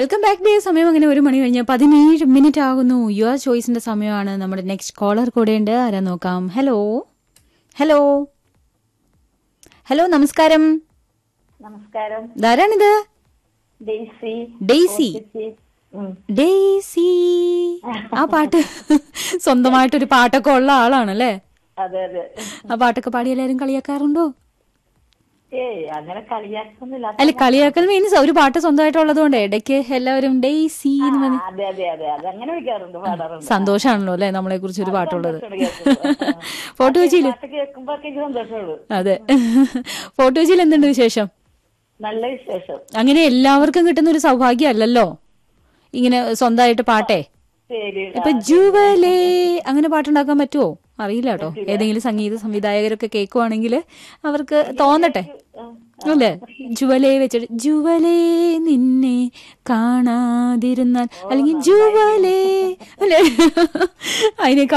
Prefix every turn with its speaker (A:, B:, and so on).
A: Welcome back day സമയം അങ്ങനെ ഒരു മണി കഴിഞ്ഞ് പതിനേഴ് മിനിറ്റ് ആകുന്നു യുവർ ചോയ്സിന്റെ സമയമാണ് നമ്മുടെ നെക്സ്റ്റ് കോളർ കൂടെയുണ്ട് ആരാ നോക്കാം ഹലോ ഹലോ ഹലോ നമസ്കാരം
B: നമസ്കാരം
A: ധാരാണിത്
B: ഡെയ്സി
A: ഡെയ്സി
B: ചേച്ചി. ഉം.
A: ഡെയ്സി ആ പാട്ട് സ്വന്തമായിട്ടൊരു പാട്ടൊക്കെ ഉള്ള ആളാണല്ലേ
B: അതെ അതെ
A: ആ പാട്ടൊക്കെ പാടി എല്ലാവരും കളിയാക്കാറുണ്ടോ
B: ഏയ് അങ്ങനെ കളിയാക്കൊന്നുമില്ല
A: അല്ല കളിയാക്കൽ മീൻസ് ഒരു പാട്ട് സ്വന്തമായിട്ടുള്ളത് കൊണ്ട് ഇടയ്ക്ക് എല്ലാവരും ഡെയ്സി എന്ന്
B: ആ,
A: പറഞ്ഞ്
B: അതെ അതെ അതെ അത് അങ്ങനെ വിളിക്കാറുണ്ട് പാടാറുണ്ട്
A: സന്തോഷാണല്ലോ അല്ലെ നമ്മളെ കുറിച്ച് ഒരു പാട്ടുള്ളത്
B: സന്തോഷമാണ് കേൾക്കുമ്പോ.
A: ഫോട്ടോ വെച്ചില്ല
B: പാട്ട് കേൾക്കുമ്പോ ഒക്കെ എനിക്ക് സന്തോഷമുള്ളൂ
A: അതെ ഫോട്ടോ വെച്ചിൽ എന്തുണ്ട് വിശേഷം
B: നല്ല വിശേഷം
A: അങ്ങനെ എല്ലാവർക്കും കിട്ടുന്ന ഒരു സൗഭാഗ്യം അല്ലല്ലോ ഇങ്ങനെ സ്വന്തമായിട്ട് പാട്ടേ
B: ശരി
A: ഇപ്പൊ ജുവലേ അങ്ങനെ പാട്ടുണ്ടാക്കാൻ പറ്റുമോ അറിയില്ല കേട്ടോ ഏതെങ്കിലും സംഗീത സംവിധായകരൊക്കെ കേൾക്കുവാണെങ്കിൽ അവർക്ക് തോന്നട്ടെ അല്ലേ ജുവലേ വെച്ചിട്ട് ജുവലേ നിന്നെ കാണാതിരുന്നാൽ അല്ലെങ്കിൽ ജുവലേ അല്ലേ അതിനേക്കാൾ